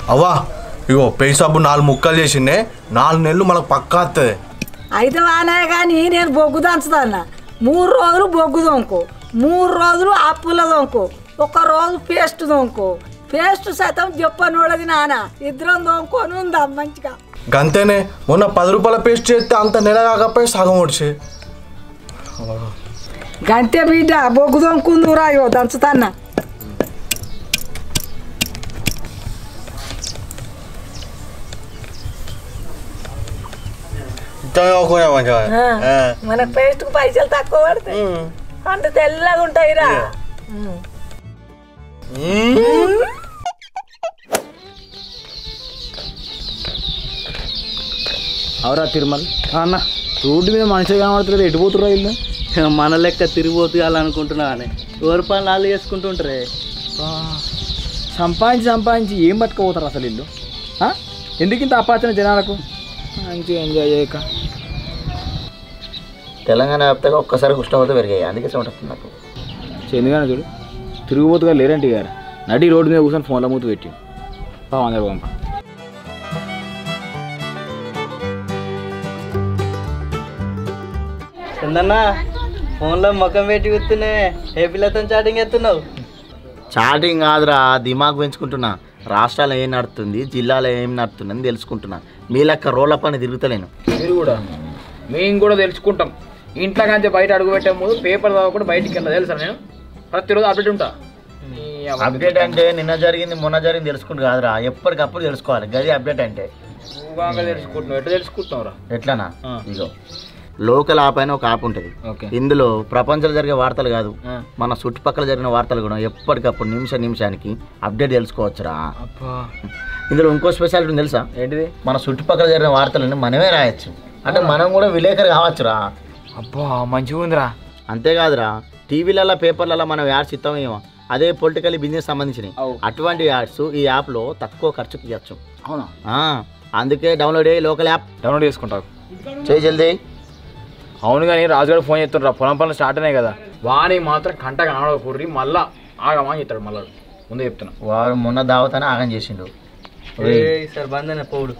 అవ్వా ఇగో పెయి సబ్బు నాలుగు ముక్కలు చేసిండే నాలుగు నెలలు మనకు పక్కా వస్తుంది అయితే వానే కానీ నేను బొగ్గు దంచుతాను మూడు రోజులు బొగ్గు దొంకు మూడు రోజులు అప్పుల దొంకు ఒక రోజు పేస్ట్ దొంకు పేస్ట్ శాతం చెప్పనోళ్ళది నాన్న ఇద్దరం దొంకొని ఉందాం మంచిగా గంతేనే మొన్న పది రూపాయల పేస్ట్ చేస్తే అంత నెల కాకపోయి సగం వచ్చి గంటే బిడ్డ బొగ్గు దొంకుందురా ఇగో దంచుతాన్నా ఆ, మనకు పేస్ట్కు పైసలు తక్కువ పడతాయి అంటే తెల్లగా ఉంటాయిరా అవరా తిరుమల అన్న రోడ్డు మీద మనిషి కనబడుతుంది ఎటు పోతురా ఇల్లు మన లెక్క తిరిగిపోతుగాలనుకుంటున్నా అని ఎవరి పనులు వాళ్ళు చేసుకుంటుంటారే సంపాదించి సంపాదించి ఏం పట్టుకుపోతారు అసలు ఇల్లు ఆ? ఎందుకు ఇంత అపాచన జనాలకు మంచిగా ఎంజాయ్ చేయక తెలంగాణ వ్యాప్తంగా ఒక్కసారి ఉష్ణోగ్రత పెరిగాయి అందుకే చెమటొస్తుంది నాకు ఎందుకని చూడు తిరుగుబోతుగా లేరంటే గారు నడి రోడ్డు మీద కూర్చొని ఫోన్లో మూత పెట్టి పావు అందరు పంప చందన్న ఫోన్లో ముఖం పెట్టి కూర్చునే ఏ పిల్లతో చాటింగ్ ఎత్తున్నావు చాటింగ్ కాదురా దిమాగ్ పెంచుకుంటున్నా రాష్ట్రాలు ఏం నడుతుంది జిల్లాలో ఏం నడుతుందని తెలుసుకుంటున్నా మీ లెక్క రోడ్ల పని తిరుగుతలేను మీరు కూడా మేము కూడా తెలుసుకుంటాం ఇంట్లో కంటే బయట అడుగు పెట్టే ముందు పేపర్ చదవకుండా బయటికి వెళ్ళా తెలుసా నేను ప్రతిరోజు అప్డేట్ ఉంటా నీ అవ్వ- అప్డేట్ అంటే నిన్న జరిగింది మొన్న జరిగింది తెలుసుకుంటు కాదురా ఎప్పటికప్పుడు తెలుసుకోవాలి గది అప్డేట్ అంటే నువ్వు బాగా తెలుసుకుంటున్నావు ఎట్లా తెలుసుకుంటున్నావురా ఎట్లానా ఆ. ఇగో లోకల్ యాప్ అని ఒక యాప్ ఉంటుంది ఓకే ఇందులో ప్రపంచంలో జరిగే వార్తలు కాదు ఆ. మన చుట్టుపక్కల జరిగిన వార్తలు కూడా ఎప్పటికప్పుడు నిమిష నిమిషానికి అప్డేట్ తెలుసుకోవచ్చురా అబ్బా ఇందులో ఇంకో స్పెషాలిటీ ఉంది తెలుసా ఏంటిది మన చుట్టుపక్కల జరిగిన వార్తలను మనమే రాయొచ్చు అంటే మనం కూడా విలేకరు కావచ్చురా అబ్బా మంచిగా ఉందిరా అంతేకాదురా టీవీలలో పేపర్లలో మనం యాడ్స్ ఇస్తామేమో అదే పొలిటికల్ బిజినెస్ సంబంధించినవి అవు. అటువంటి యాడ్స్ ఈ యాప్లో తక్కువ ఖర్చుకి ఇవ్వచ్చు అవునా ఆ, అందుకే డౌన్లోడ్ అయ్యి లోకల్ యాప్ డౌన్లోడ్ చేసుకుంటావు చేయి జల్దీ అవును కానీ రాజుగారు ఫోన్ చేస్తుండ్రా పొలం పనులు స్టార్ట్ అయినాయి కదా వాణి మాత్రం కంట కనబడకూర్రి మళ్ళా ఆగమా అని చెప్తాడు మళ్ళా ముందే చెప్తున్నా వాడు మొన్న దావతానే ఆగం చేసిండు సార్ బందన పౌడు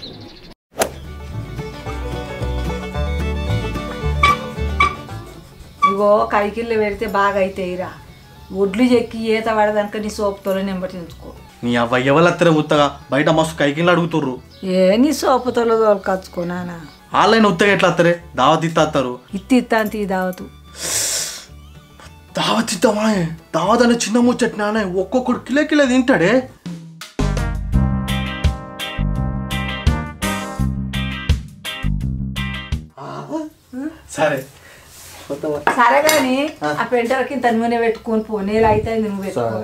ఇగో కైకిళ్ళు పెడితే బాగా అవుతాయిరా ఒడ్లు చెక్కి ఈత పడదానిక నీ సోపుతో నెంబటి ఉంచుకో నీ అవ్వ ఎవరు ఉత్తగా బయట మస్తు కైకిన్లు అడుగుతుర్రు ఏ నీ సోపుతో తోలుకొచ్చుకో నాన్న ఆన్లైన్ ఉత్తగా ఎట్లా వస్తారే దావత్ ఇస్తారు ఇత్తి ఇత్తాను తీ దావతు దావత్ ఇద్దామా దావత్ అనే చిన్న ముచ్చట నానే ఒక్కొక్కడు కిలో కిలో తింటాడే సరే సరే కానీ ఆ పెంటలకి ఇంత నూనె పెట్టుకొని పో నేల అయితే నువ్వు పెట్టుకో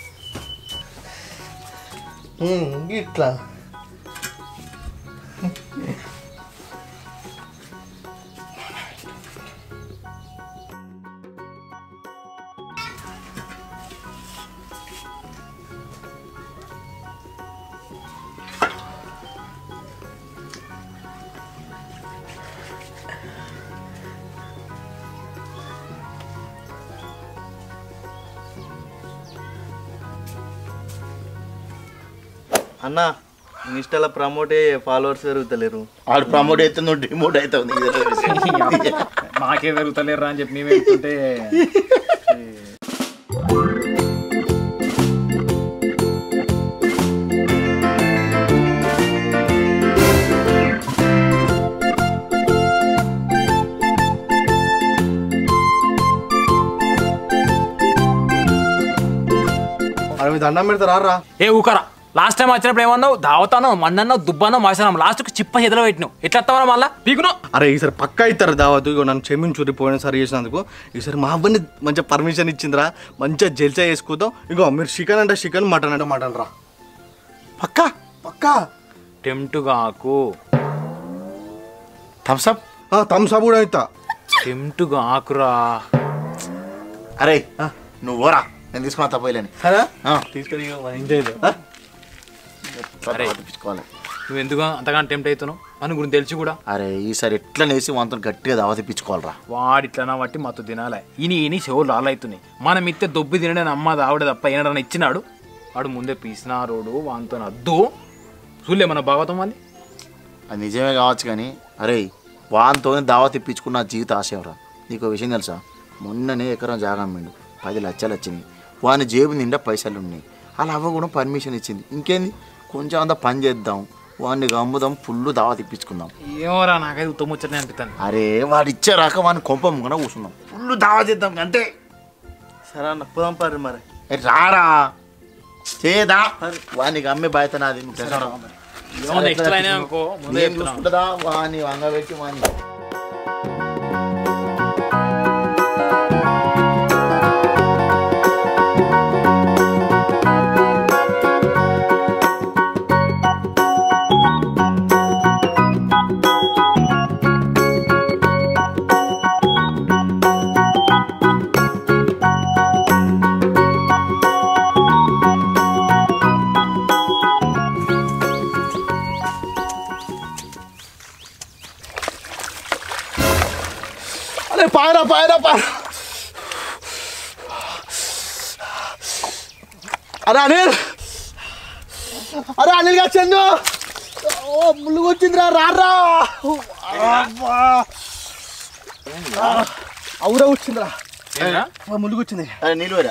ఇట్లా అన్న ఇన్స్టాలో ప్రమోట్ ఫాలోవర్స్ పెరుగుతలేరు ఆడు ప్రమోట్ అయితే నువ్వు డిమోట్ అవుతావు నీకు తెలియదు. నాకే పెరుగుతలేరా అని చెప్పి మేము పెడుతుంటే అరే మీ దండం పెడతారా రా ఏ ఊకరా లాస్ట్ టైం వచ్చినప్పుడు ఏమన్నావు దావతానో మన్నన్నావు దుబ్బానో మాసానం లాస్ట్కి చిప్ప ఎదురు పెట్టినావు ఎట్లా వస్తావా మళ్ళా పీకును అరే ఈసారి పక్కా ఇస్తారు దావత్ ఇగో నన్ను క్షమించురి పోయినసారి చేసినందుకు ఈసారి మా అవ్వని మంచిగా పర్మిషన్ ఇచ్చిందిరా మంచిగా జల్సా చేసుకుందాం ఇగో మీరు చికెన్ అంటే చికెన్ మటన్ అంటే మటన్ రా పక్కా పక్కా టెంప్టుగాకు థమ్స్అప్ థమ్స్ అప్ కూడా అవుతా టెంప్టుగాకురా అరే నువ్వు పోరా నేను తీసుకున్నా తప్పలేని సరే ఆ. తీసుకొని ఎంజాయ్ తర్వాత తెప్పించుకోవాలి నువ్వు ఎందుకు అంతగానో టెంప్ట్ అవుతున్నావు అని గురించి తెలిసి కూడా అరే ఈసారి ఎట్లా నేసి వంతను గట్టిగా దావా తెప్పించుకోవాలరా వాడి ఇట్లా బట్టి మత్తు తినాలి ఇని ఇని చెవులు రాలవుతున్నాయి మనం ఇస్తే దొబ్బి తినడని అమ్మ ఆవిడ తప్ప ఏనడని ఇచ్చినాడు వాడు ముందే పీసిన రోడ్డు వానితో అద్దు చూడలే మన భాగవతం అది అది నిజమే కావచ్చు కానీ అరే వానితో దావత్ ఇప్పించుకున్న జీవిత ఆశయంరా నీకు విషయం తెలుసా మొన్ననే ఎకరం జాగా అమ్మిండు పది లక్షలు వచ్చినాయి వాని జేబు నిండా పైసలు ఉన్నాయి అలా అవ్వ కూడా పర్మిషన్ ఇచ్చింది ఇంకేంది కొంచెం అంత పని చేద్దాం వాడిని అమ్ముదాం ఫుల్ దావత్ ఇప్పించుకుందాం ఏమోరా నాకైతే ఉత్తమ ముచ్చటనే అనిపిస్తుంది అరే వాడు ఇచ్చే రాక వాడిని కొంపం కూడా కూర్చుందాం ఫుల్ దావత్ ఇద్దాం అంతే సరే అన్న పోదాం పర్రి మరి ఏ రారా చేదా వానికి అమ్మే బాధ్యత నాది నువ్వు టెన్షన్ పడకు మరి. ఏమన్నా ఎక్స్ట్రా అయినా అనుకో ముందే నేను చెప్తున్నా చూసుకుంటుందా వాని వంగబెట్టి వాని అరే పాయరా పాయరా పాయరా అరే అనిల్ అరే అనిల్ గా చందు ఓ ముళ్ళు వచ్చిందిరా రారా అబ్బా. అవురా వచ్చిందిరా ఏంట్రా? ఆ, ముళ్ళు వచ్చింది అరే నిలువరా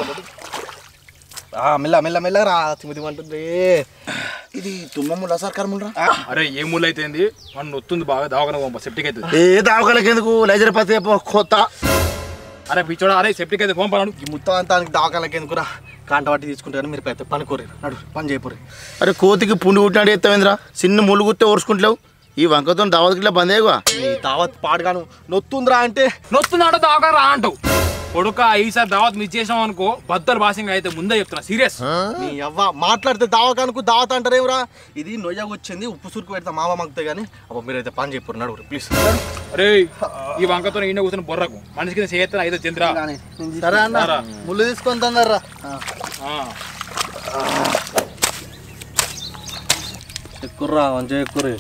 ఆ, మెల్ల మెల్ల మెల్ల రా తిమిది అంటుంది ఇది తుమ్మముల సర్కారములు రా అరే ఏ మూలు అయితే మన నొత్తుంది బాగా దావకన పంప సెప్టిక్ అవుతుంది ఏ దావకాలకి ఎందుకు లైజర్ పత్తి కొత్త అరే పిచ్చోడా అరే సెప్టిక్ అయితే పంపాను ఈ మొత్తం అంతా దాకాలకి ఎందుకురా కాంట పట్టి తీసుకుంటారు మీరు పెద్ద పని కోరి నడు పని చేయపోరు అరే కోతికి పుండు కుట్టినాడు ఎత్తావేంద్రా చిన్న ముళ్ళు కుట్టే ఓర్చుకుంటలేవు ఈ వంకతో దావతకి ఇట్లా బందేగా నీ దావత్ పాడుగాను నొత్తుందిరా అంటే నొత్తున్నాడో దావక రా అంటావు కొడుక ఈసారి దావత్ మిస్ చేసాం అనుకో బద్దలు భాషంగా అయితే ముందే చెప్తున్నా సీరియస్ నీ అవ్వ మాట్లాడితే దావకానుకు దావత్ అంటారేమరా ఇది నొయ్యగా వచ్చింది ఉప్పు సురుకు పెడతా మామ మగ్గుతాయి కానీ అబ్బా మీరైతే పని చెప్పారు నడుగురు ప్లీజ్ అరే ఈ వంకతో ఈయన కూర్చొని బొర్రకు మనిషి కింద చేస్తాను అయితే చంద్ర సరే అన్న సరే. ముళ్ళు తీసుకొని తొందరరా ఆ. ఎక్కుర్రా మంచిగా ఎక్కుర్రి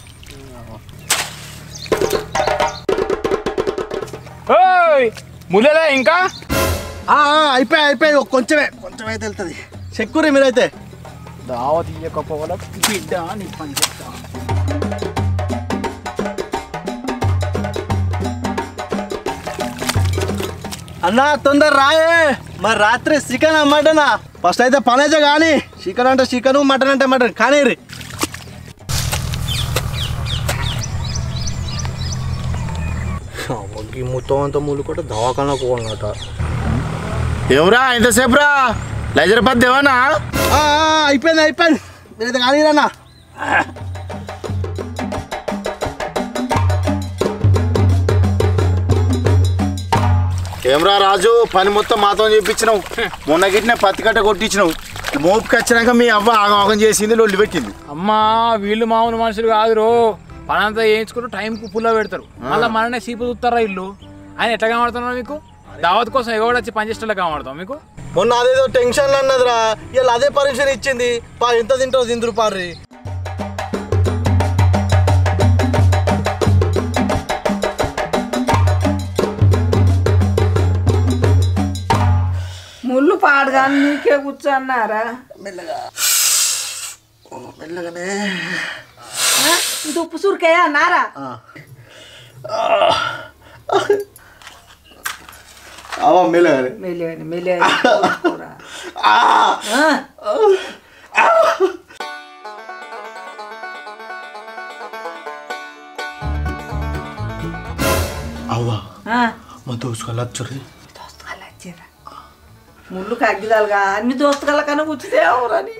ఓయ్ ములేలే ఇంకా అయిపోయి అయిపోయి ఒక కొంచెమే కొంచెం అయితే వెళ్తుంది చెక్కుర్రి మీరైతే దావత్ ఇయ్యకపోవడం బిడ్డ నీ పని చెప్తా అన్నా తొందర రాయే మరి రాత్రి చికెన్ మటనా ఫస్ట్ అయితే పని అయితే కానీ చికెన్ అంటే చికెన్ మటన్ అంటే మటన్ కానీ రీ మొత్తం అంతా ముళ్ళు కూడా దవాఖానా పోవాలన్నట ఏమరా ఎంతసేపు రా లైజర్ పత్తి ఏమన్నా అయిపోయింది అయిపోయింది మీరైతే కానీ అన్నా ఏమరా రాజు పని మొత్తం మాతో చేయించినావు మొన్న గిట్టిన పత్తి కట్ట కొట్టించినావు మోపుకి వచ్చినాక మీ అవ్వ ఆగం ఆగం చేసింది లొల్లి పెట్టింది అమ్మా వీళ్ళు మామూలు మనుషులు కాదురో పనంతా వేయించుకుంటూ టైంకు పుల్ల పెడతారు మళ్ళీ మననే సీపు చూస్తారా ఇల్లు ఆయన ఎట్లా కనబడుతున్నారు మీకు దావత్ కోసం ఎవడు వచ్చి పనిచేసేలా కనబడతాం మీకు మొన్న అదేదో టెన్షన్ అన్నదిరా ఇలా అదే పర్మిషన్ ఇచ్చింది పా ఎంత తింటావు తిందురు పార్రి ముళ్ళు పాడుగా నీకే కూర్చోన్నారా మెల్లగానే ఆ? ఇది ఉప్పు సురికాయ అన్నారా అవా మెల్లగానే మెల్లి మెల్లి కూర అవ్వా మా దోసుకొని వచ్చి ముళ్ళు కగ్గిదాలుగా అన్ని దోస్తుగల కన్నా కూర్చుతే ఎవరని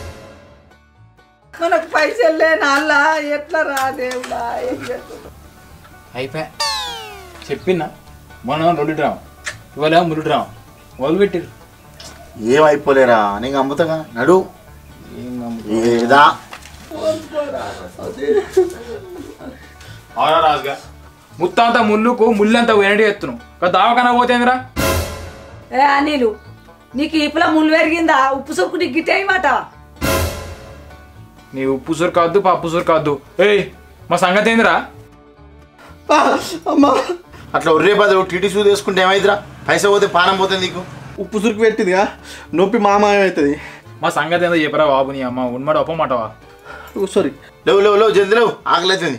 మనకు పైసలు లేని అల్లా ఎట్లా రా దేవుడా ఏం చేస్తున్నావు అయిపోయా చెప్పినా మొన్న రెండు డ్రామా ఇవాళ మురు డ్రామా మొదలు పెట్టిరు ఏం అయిపోలేరా నీకు అమ్ముతాగా నడు ఏదా అవునా రాజుగా ముత్తంతా ముళ్ళుకు ముళ్ళంతా వెనడి ఎత్తును దావకన్నా పోతేందిరా ఏ అనిలు నీకు ఇప్పుల ముళ్ళు పెరిగిందా ఉప్పు సురుకు నీకు గిట్టేయమాట నీ ఉప్పు సురు కావద్దు పప్పు సురు కావద్దు ఏయ్ మా సంగతి ఏందిరా అమ్మా అట్లా ఒర్రే పది టీటీ సూ తీసుకుంటే ఏమైందిరా పైసా పోతే పానం పోతుంది నీకు ఉప్పు సురుకు పెట్టిందిగా నొప్పి మామ ఏమవుతుంది మా సంగతి ఏందో చెప్పరా బాబు నీ అమ్మ ఉన్మాట ఒప్పమాటవా సారీ లేవు లేవు లేవు జల్ది లేవు ఆకలి అవుతుంది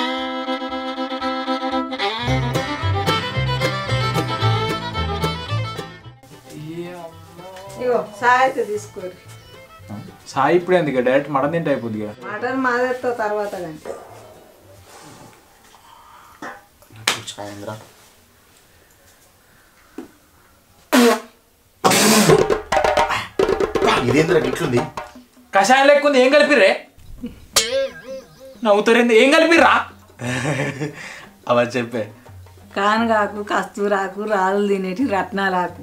ఇగో సాయితే తీసుకోరు సాయి ఇప్పుడు ఎందుకు డైరెక్ట్ మటన్ తింటే అయిపోద్ది ఇక. మటన్ మాదేతో తర్వాత కానీ సాయంత్రం ఇదేంద్రా ఇట్లుంది కషాయం లెక్కుంది ఏం కలిపిర్రే నవ్వుతారేంది ఏం కలిపిర్రా అవన్నీ చెప్పే కానగాకు కస్తూరాకు రాళ్ళు తినేటి రత్నాలాకు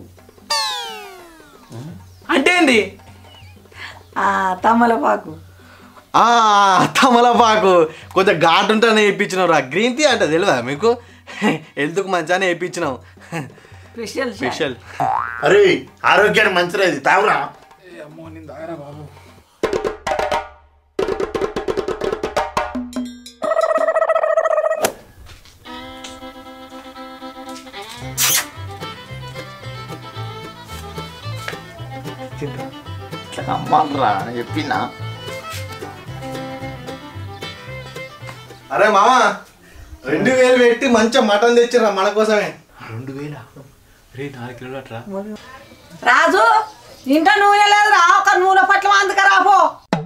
అంటే ఏంది ఆ, తమలపాకు ఆ, తమలపాకు కొంచెం ఘాటు ఉంటేనే వేయించినావు రా గ్రీన్ టీ అంటే తెలియదా మీకు హెల్త్కు మంచిగానే వేయించినావు స్పెషల్ చాయ్. స్పెషల్ అరే ఆరోగ్యానికి మంచిది ఇది తాగురా ఇట్లా నమ్మాలరా అని చెప్పినా అరే మామ రెండు వేలు పెట్టి మంచిగా మటన్ తెచ్చిర్రా మన కోసమే రెండు వేల రే నాలుగు కిలోలు అట్రా రాజు ఇంట నూనె లేదురా ఒక నూనె పట్ల అందుకరా పో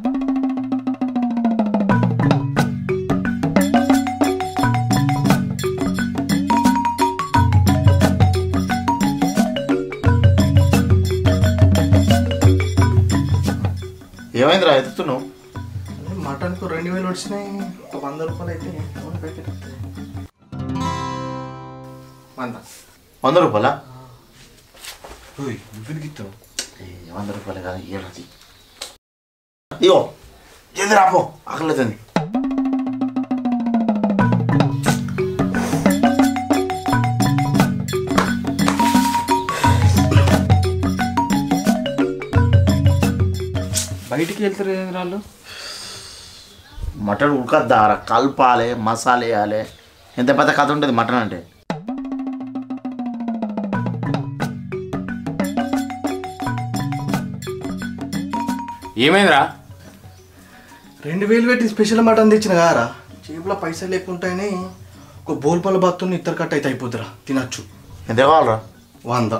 ఏమైందిరా ఎత్తుతున్నావు మటన్కు రెండు వేలు వచ్చినాయి ఒక వంద రూపాయలు అయితే అవును ప్యాకెట్ వస్తుంది. వంద వంద రూపాయలా నువ్వు ఇస్తావు ఏ, వంద రూపాయలు కాదు ఏడాది ఇగో ఏది రాపో ఆకలేదండి బయటికి వెళ్తారు ఏంది వాళ్ళు మటన్ ఉడకద్దారా కలపాలి మసాలా వేయాలి ఎంత పెద్ద కథ ఉంటుంది మటన్ అంటే ఏమైందిరా రెండు వేలు పెట్టి స్పెషల్ మటన్ తెచ్చిన కారా జేబులో పైసలు లేకుంటాయని ఒక బోల్పల బాత్తుని ఇద్దరు కట్ అయితే అయిపోతురా తినచ్చు ఎంత కావాలరా వంద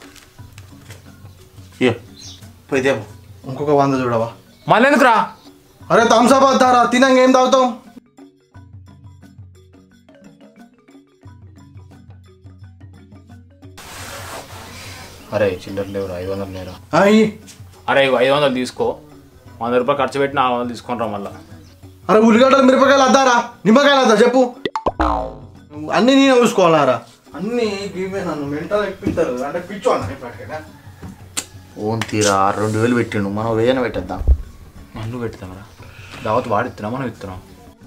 ఇయ్యో పోయి తేపో ఇంకొక వంద చూడవా మళ్ళీ ఎందుకురా అరే థమ్సప్ వద్దారా తినంగా ఏం తాగుతాం అరే చిల్లర లేవురా ఐదు వందలు లేరా అయ్యి అరే ఇగో ఐదు వందలు తీసుకో వంద రూపాయలు ఖర్చు పెట్టి నాలుగు వందలు తీసుకొని మళ్ళా అరే ఉల్లిగడ్డలు మిరపకాయలు వద్దారా నిమ్మకాయలు వద్దా చెప్పు అన్నీ నేనే చూసుకోవాలారా అన్నీ ఇవే నన్ను మెంటల్ ఎక్కిస్తారు అంటే పిచ్చు అన్న ఇప్పటికైనా ఓన్ తీరా రెండు వేలు పెట్టిండు మనం వేయన పెట్టేద్దాం నన్ను పెడతామరా దావత్ వాడు ఇస్తున్నాం మనం ఇస్తున్నాం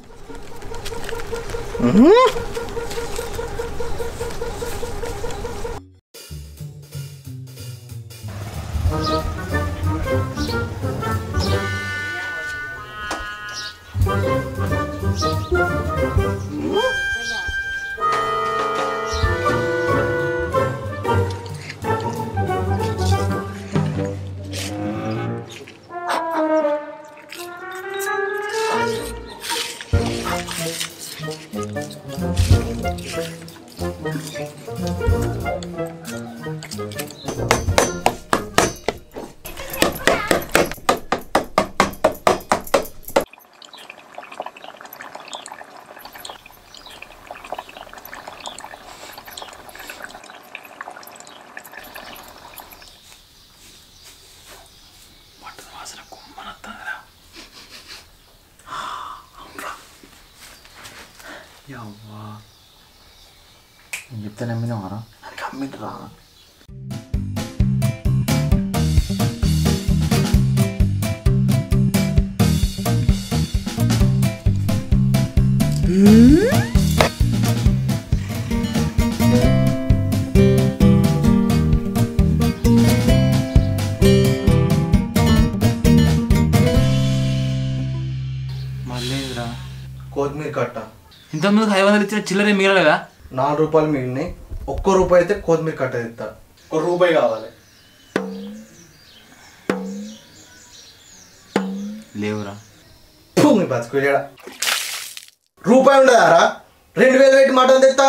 నేను చెప్తే నమ్మినావారా నాకు అమ్మిండ్రా మళ్ళీ రా కొత్తిమీర కట్ట ఇంతకుముందు ఐదు వందలు ఇచ్చిన చిల్లర మిగలలేదా నాలుగు రూపాయలు మిగిలినాయి ఒక్క రూపాయి అయితే కొత్తిమీర కట్ట తెస్తా ఒక రూపాయి కావాలి లేవురా ఫు, మీ బతుకులేడా రూపాయి ఉండదారా రెండు వేలు పెట్టి మటన్ తెస్తా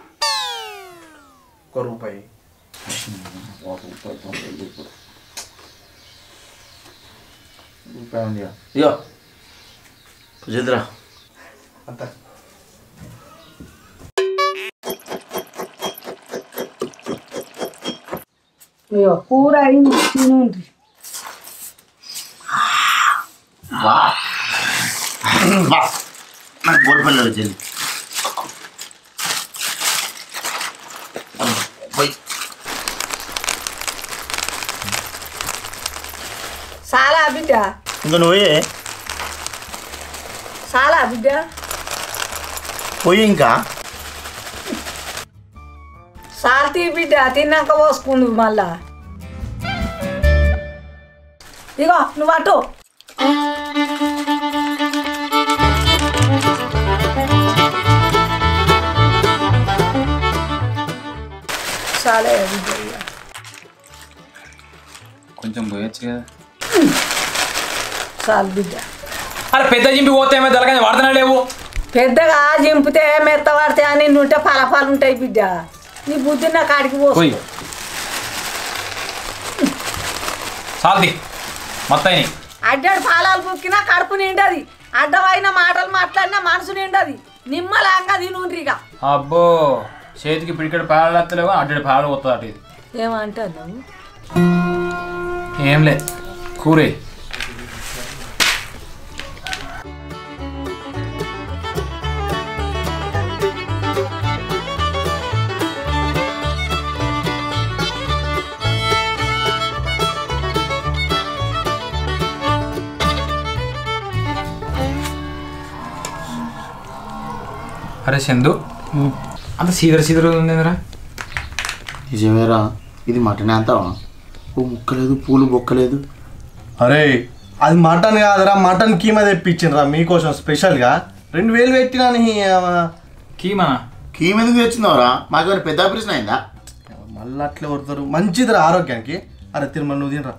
ఒక రూపాయి రూపాయి ఉంది ఇగో జల్దిరా అంత ఇగో కూర అయింది తినుండ్రి వా వా నాకు బోల్పల్లి చెల్లి పోయి చాలా బిడ్డ ఇంకా నువ్వే చాలా బిడ్డ పోయి ఇంకా సాల్తీ బిడ్డ తిన్నాక పోసుకుంది మళ్ళా ఇగో నువ్వు అటు చాలా బిడ్డ ఇక. కొంచెం పోయొచ్చు కదా చాలు బిడ్డ అరే పెద్ద జింపి పోతే ఏమో తెలగా వాడుతున్నా లేవు పెద్దగా జింపితే మెత్త పడితే అని నుంటే ఫలఫాలు ఉంటాయి బిడ్డ నీ బుద్ధి నా కాడికి పోసు పోయి సాల్ది మొత్తం అడ్డాడు పాలాలు కుక్కినా కడుపు నిండది అడ్డమైన మాటలు మాట్లాడినా మనసు నిండది నిమ్మలాంగా తినుండ్రిగా అబ్బో చేతికి పిడికడు పాలు వస్తలేవు అడ్డడి పాలు పోతుంది అటు ఇది ఏమంటావు ఏం లే కూరే అరే చందు అంత సీదర సీదర ఉందిరా నిజమేరా ఇది మటన్ అంతావా ఓ ముక్కలేదు పూలు బొక్కలేదు అరే అది మటన్ కాదురా మటన్ కీమా తెప్పించిండ్రా మీకోసం స్పెషల్గా రెండు వేలు పెట్టినా కీమనా కీమ్ ఎందుకు తెచ్చిందావురా మాకేమైనా పెద్ద ఆపరేషన్ అయిందా మళ్ళీ అట్లే కొడతారు మంచిదిరా ఆరోగ్యానికి అరే తిరుమల నువ్వు తినరా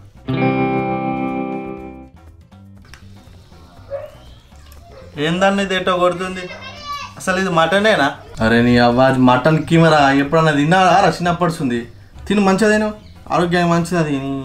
ఏందన్న ఇది ఎటో కొడుతుంది అసలు ఇది మటనేనా అరే నీ అవ్వ అది మటన్ కీమరా ఎప్పుడన్నా తిన్నారా రా చిన్నప్పడుతుంది తిను మంచిదేను ఆరోగ్యానికి మంచిది అది నీ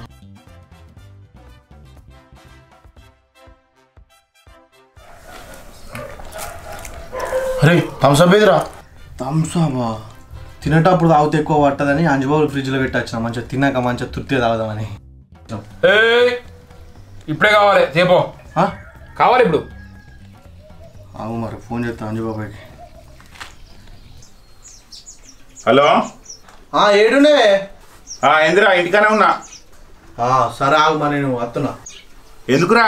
అరే థమ్స్అప్ ఏదిరా థమ్సాబా తినేటప్పుడు తాగితే ఎక్కువ పట్టదని అంజబాబులు ఫ్రిడ్జ్లో పెట్టొచ్చిన మంచిగా తిన్నాక మంచిగా తృప్తిగా తాగుదామని ఏయ్ ఇప్పుడే కావాలి చేపో ఆ? కావాలి ఇప్పుడు ఆగు మరి ఫోన్ చేస్తా అంజబాబాయ్కి హలో ఏడునే ఆ, ఏందిరా ఇంటికానే ఉన్నా సరే ఆగు మరి నేను వస్తున్నా ఎందుకురా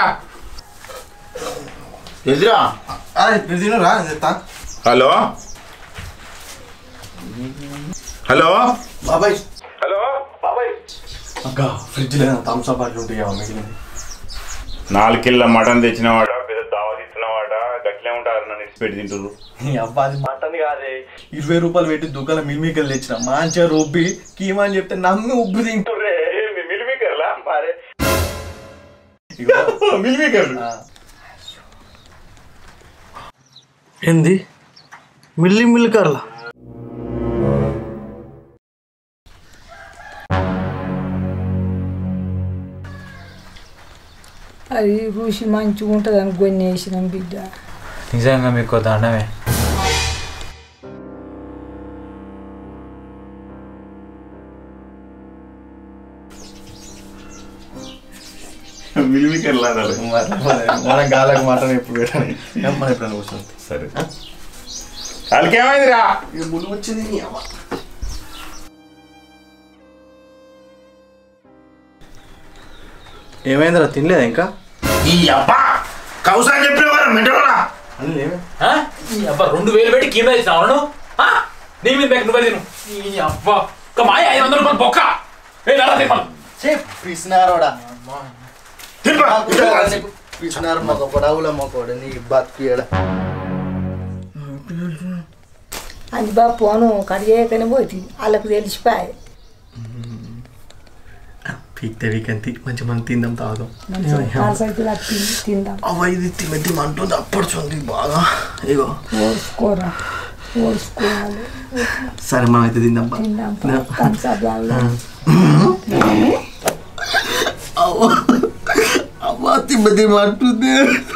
ఎదురా నువ్వు తినరా నేను తెస్తా హలో హలో బాబాయ్ హలో బాబాయ్ అక్క ఫ్రిడ్జ్ లేదా థమ్స్అప్ అట్లా ఉంటాయా మిగిలింది నాలుగు కిల్ల మటన్ తెచ్చినవాడ పెద్ద దావత్ ఇచ్చినవాడ గట్లే ఉంటారు నన్ను ఇచ్చిపెట్టి తింటారు నీ అబ్బా అది మటన్ కాదే ఇరవై రూపాయలు పెట్టి దుకాణం మిల్మికలు తెచ్చిన మంచిగా రుబ్బి కీమా అని చెప్తే నమ్మి ఉబ్బు తింటుర్రే మిల్మేకర్లా మారే ఇగో, మిల్మేకర్ ఆ. ఏంది మిల్లి మిల్కర్లా అది రుచి మంచిగా ఉంటుంది అని కొన్ని వేసినాం బిడ్డ నిజంగా మీకు దండమే మిల్మేకర్లా అన్నారు మన గాలకు మటన్ ఎప్పుడు పెట్టాలి మనం ఎప్పుడైనా కూర్చోండి సరే వాళ్ళకి ఏమైందిరా ఇక ముళ్ళు వచ్చింది నీ అవ్వ. ఏమైందిరా తినలేదా ఇంకా ఈ అబ్బా కౌసా చెప్పినవారా మెంటరా అని లేవే ఆ? ఈ అబ్బా రెండు వేలు పెట్టి కింద ఇస్తాను నీ మీద బ్యాగ్ నువ్వే తిను ఈ అబ్బా ఒక మాయ ఐదు వందల రూపాయలు బొక్క ఏ నల్ల తిమ్మలు పిసినారోడా పిసినారు మొక్క పొడవుల మొక్కడు నీ బతికేడ అది బాబు పోను కడిగేయకనే పోతుంది వాళ్ళకు తెలిసిపోయాయి పీక్తే వీకెండ్ మంచి మనం తిందాం తాగుదాం సైకిల్ తింది తిందాం అవ్వ ఇది తిమ్మ తిమ్మ అంటుంది అప్పడుచుంది బాగా ఇగో ఓడ్చుకోరా ఓడ్చుకోవాలి సరే మనం అయితే తిందాం బా. తిందాం పంచదార అవ్వ తిమ్మ తిమ్మ అంటుంది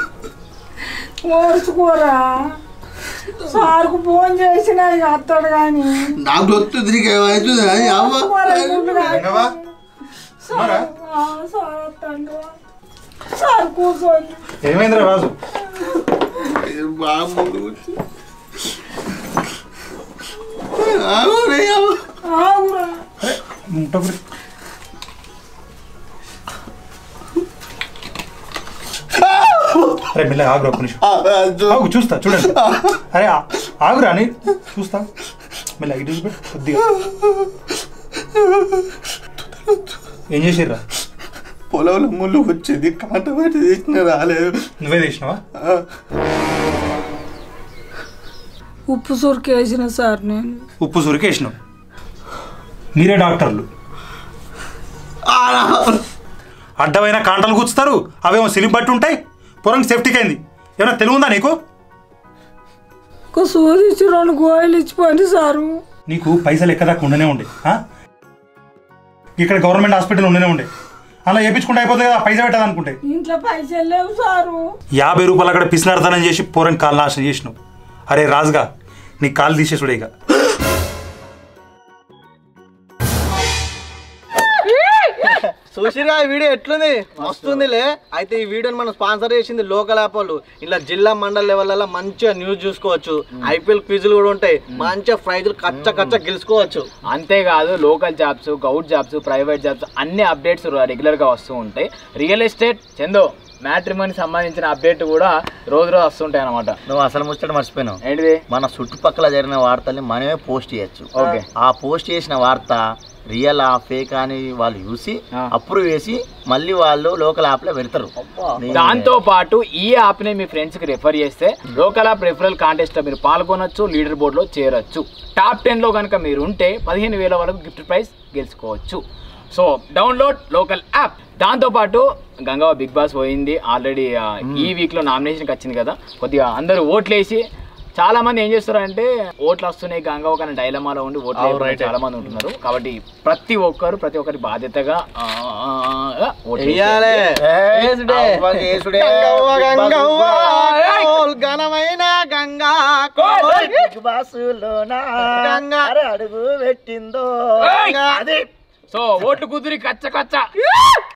ఓడ్చుకోరా సార్కు ఫోన్ చేసినా ఇక అత్తడు కానీ నాకు వస్తుంది నీకు ఏమవుతుంది అని అవ్వ సార్ వస్తాడు సార్ కూర్చోండి ఏమైందిరా రాజు బాగుంది ఆగురే అవ్వ. ఆగురా ముట్టకురి అరే మెల్ల ఆగురా ఒక్క నిమిషం ఆగు చూస్తా చూడండి అరే ఆ- ఆగురా అని చూస్తా మెల్ల ఇటు చూపెట్టు కొద్దిగా ఏం చేసిర్రా పొలంలో ముళ్ళు వచ్చేది కాంట బయట తీసిన రాలేదు నువ్వే తీసినావా ఉప్పు సురికేసిన సార్ నేను ఉప్పు సురికేసినావు మీరే డాక్టర్లు అడ్డమైన కాంటలు కూర్చుతారు అవేమో సిలిం బట్టి ఉంటాయి పొరం సేఫ్టీకి అయింది ఏమైనా తెలివి ఉందా నీకు ఒక సూది ఇచ్చి రెండు గోయలు ఇచ్చిపోయింది సారు నీకు పైసలు ఎక్కదాకా ఉండనే ఉండే ఆ? ఇక్కడ గవర్నమెంట్ హాస్పిటల్ ఉండనే ఉండే అలా వేయించుకుంటే అయిపోతుంది కదా పైసా పెట్టదు అనుకుంటే ఇంట్లో పైసలు లేవు సారు యాభై రూపాయలు అక్కడ పిసినార్థనం చేసి పూరం కాలు నాశనం చేసినావు అరే రాజుగా నీ కాలు తీసేసుడే ఇక చూసిరా ఈ వీడియో ఎట్లుంది వస్తుందిలే అయితే ఈ వీడియోని మనం స్పాన్సర్ చేసింది లోకల్ యాప్ వాళ్ళు ఇలా జిల్లా మండల లెవెల్లో మంచిగా న్యూస్ చూసుకోవచ్చు ఐపీఎల్ క్విజులు కూడా ఉంటాయి మంచిగా ప్రైజులు కచ్చ కచ్చ గెలుచుకోవచ్చు అంతేకాదు local jobs govt jobs private jobs అన్ని అప్డేట్స్ రెగ్యులర్గా వస్తూ ఉంటాయి రియల్ ఎస్టేట్ చందో మ్యాట్రిమోని సంబంధించిన అప్డేట్ కూడా రోజు రోజు వస్తుంటాయి అనమాట నువ్వు అసలు ముచ్చట మర్చిపోయినావు ఏంటిది మన చుట్టుపక్కల జరిగిన వార్తల్ని మనమే పోస్ట్ చేయొచ్చు ఓకే ఆ పోస్ట్ చేసిన వార్త రియల్ ఆ ఫేక్ అని వాళ్ళు చూసి ఆ. అప్రూవ్ చేసి మళ్ళీ వాళ్ళు లోకల్ యాప్లో పెడతారు నీ- దాంతో పాటు ఈ యాప్ ని మీ ఫ్రెండ్స్ కి రెఫర్ చేస్తే లోకల్ యాప్ రెఫరల్ కాంటెస్ట్ లో మీరు పాల్గొనొచ్చు లీడర్ బోర్డ్ లో చేరొచ్చు టాప్ టెన్ లో కనుక మీరు ఉంటే పదిహేను వేల వరకు గిఫ్ట్ ప్రైజ్ గెలుచుకోవచ్చు సో డౌన్లోడ్ లోకల్ యాప్ దాంతో పాటు గంగవ్వ బిగ్ బాస్ పోయింది ఆల్రెడీ ఈ వీక్ లో నామినేషన్కి వచ్చింది కదా కొద్దిగా అందరూ ఓట్లేసి చాలా మంది ఏం చేస్తారంటే ఓట్లు వస్తున్నాయి గంగవ్వ కానీ డైలమాలో ఉండి ఓట్లు వేయకుండా చాలా మంది ఉంటున్నారు కాబట్టి ప్రతి ఒక్కరు ప్రతి ఒక్కరి బాధ్యతగా ఆ, ఆ, ఆ, ఓట్లు వెయ్యాలే. ఏసుడే. అవ్వ చేసుడే. గంగవ్వ, బిగ్ బాస్ గంగవ్వ, కూడా. కోల్ ఘనమైన గంగా బిగ్ బాసులోన గంగా. అరే అడుగు పెట్టిందో ఏయ్! సో ఓట్లు కుదిరి కచ్చ కచ్చ